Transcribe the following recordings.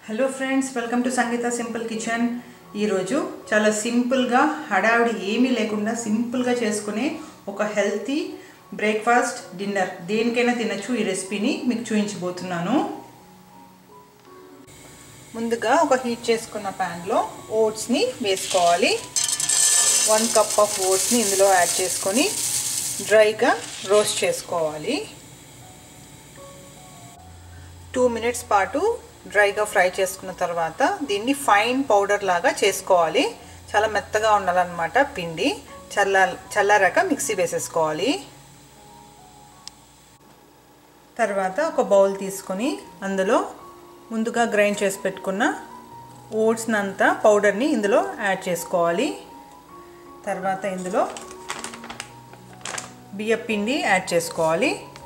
hello friends welcome to Sangeetha simple kitchen ఈరోజు చాలా సింపుల్గా హడావిడి ఏమీ లేకుండా సింపుల్గా చేసుకునే ఒక హెల్తీ బ్రేక్ఫాస్ట్ డిన్నర్ దేనికైనా తినచ్చు ఈ రెసిపీని మీకు చూపించబోతున్నాను ముందుగా ఒక హీట్ చేసుకున్న ప్యాన్లో ఓట్స్ని వేసుకోవాలి వన్ కప్ ఆఫ్ ఓట్స్ని ఇందులో యాడ్ చేసుకొని డ్రైగా రోస్ట్ చేసుకోవాలి టూ మినిట్స్ పాటు డ్రైగా ఫ్రై చేసుకున్న తర్వాత దీన్ని ఫైన్ పౌడర్ లాగా చేసుకోవాలి చాలా మెత్తగా ఉండాలన్నమాట పిండి చల్ల చల్లారాక మిక్సీ వేసేసుకోవాలి తర్వాత ఒక బౌల్ తీసుకొని అందులో ముందుగా గ్రైండ్ చేసి పెట్టుకున్న ఓట్స్ని అంతా పౌడర్ని ఇందులో యాడ్ చేసుకోవాలి తర్వాత ఇందులో బియ్య పిండి యాడ్ చేసుకోవాలి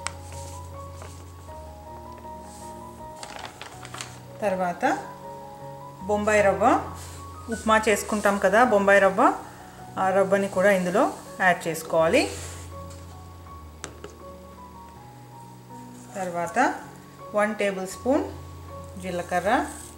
తర్వాత బొంబాయి రవ్వ ఉప్మా చేసుకుంటాం కదా బొంబాయి రవ్వ ఆ రవ్వని కూడా ఇందులో యాడ్ చేసుకోవాలి తర్వాత వన్ టేబుల్ స్పూన్ జీలకర్ర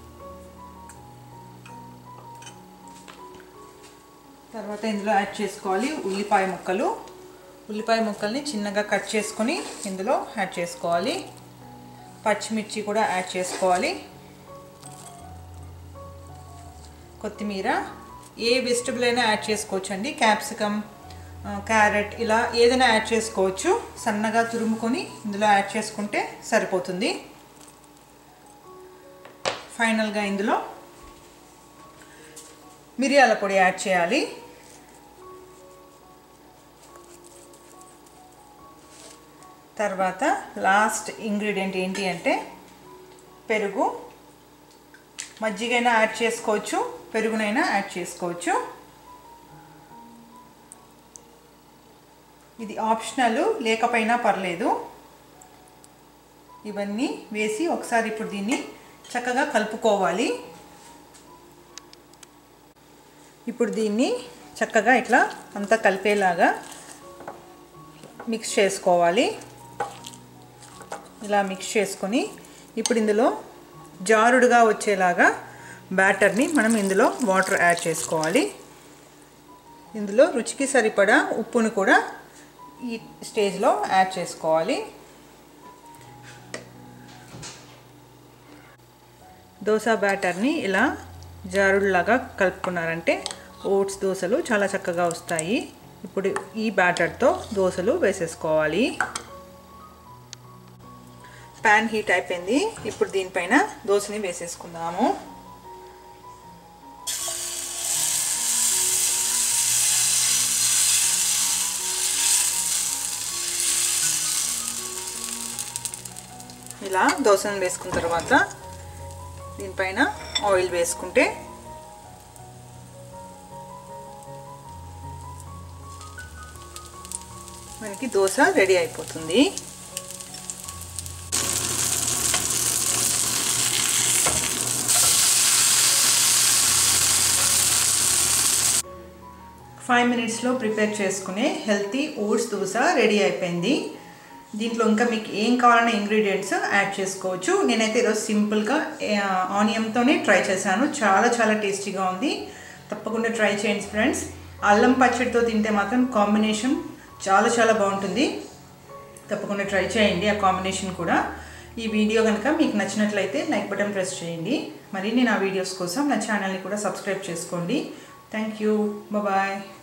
తర్వాత ఇందులో యాడ్ చేసుకోవాలి ఉల్లిపాయ ముక్కలు ఉల్లిపాయ ముక్కల్ని చిన్నగా కట్ చేసుకొని ఇందులో యాడ్ చేసుకోవాలి పచ్చిమిర్చి కూడా యాడ్ చేసుకోవాలి కొత్తిమీర ఏ వెజిటబుల్ అయినా యాడ్ చేసుకోవచ్చు అండి క్యాప్సికమ్ క్యారెట్ ఇలా ఏదైనా యాడ్ చేసుకోవచ్చు సన్నగా తురుముకొని ఇందులో యాడ్ చేసుకుంటే సరిపోతుంది ఫైనల్గా ఇందులో మిరియాల పొడి యాడ్ చేయాలి తర్వాత లాస్ట్ ఇంగ్రీడియంట్ ఏంటి అంటే పెరుగు మజ్జిగైనా యాడ్ చేసుకోవచ్చు పెరుగునైనా యాడ్ చేసుకోవచ్చు ఇది ఆప్షనల్ లేకపోయినా పర్లేదు ఇవన్నీ వేసి ఒకసారి ఇప్పుడు దీన్ని చక్కగా కలుపుకోవాలి ఇప్పుడు దీన్ని చక్కగా ఇట్లా అంతా కలిపేలాగా మిక్స్ చేసుకోవాలి ఇలా మిక్స్ చేసుకొని ఇప్పుడు ఇందులో జారుడుగా వచ్చేలాగా బ్యాటర్ని మనం ఇందులో వాటర్ యాడ్ చేసుకోవాలి ఇందులో రుచికి సరిపడా ఉప్పును కూడా ఈ స్టేజ్లో యాడ్ చేసుకోవాలి దోశ బ్యాటర్ని ఇలా జారుడులాగా కలుపుకున్నారంటే ఓట్స్ దోశలు చాలా చక్కగా వస్తాయి ఇప్పుడు ఈ బ్యాటర్తో దోశలు వేసేసుకోవాలి ప్యాన్ హీట్ అయిపోయింది ఇప్పుడు దీనిపైన దోశని వేసేసుకుందాము ఇలా దోశను వేసుకున్న తర్వాత దీనిపైన ఆయిల్ వేసుకుంటే మనకి దోశ రెడీ అయిపోతుంది ఫైవ్ మినిట్స్లో ప్రిపేర్ చేసుకునే హెల్తీ ఓట్స్ దోశ రెడీ అయిపోయింది దీంట్లో ఇంకా మీకు ఏం కావాలన్న ఇంగ్రీడియంట్స్ యాడ్ చేసుకోవచ్చు నేనైతే ఈరోజు సింపుల్గా ఆనియన్తోనే ట్రై చేశాను చాలా చాలా టేస్టీగా ఉంది తప్పకుండా ట్రై చేయండి ఫ్రెండ్స్ అల్లం పచ్చడితో తింటే మాత్రం కాంబినేషన్ చాలా చాలా బాగుంటుంది తప్పకుండా ట్రై చేయండి ఆ కాంబినేషన్ కూడా ఈ వీడియో కనుక మీకు నచ్చినట్లయితే లైక్ బటన్ ప్రెస్ చేయండి మరిన్ని నా వీడియోస్ కోసం నా ఛానల్ని కూడా సబ్స్క్రైబ్ చేసుకోండి థ్యాంక్ యూ బాయ్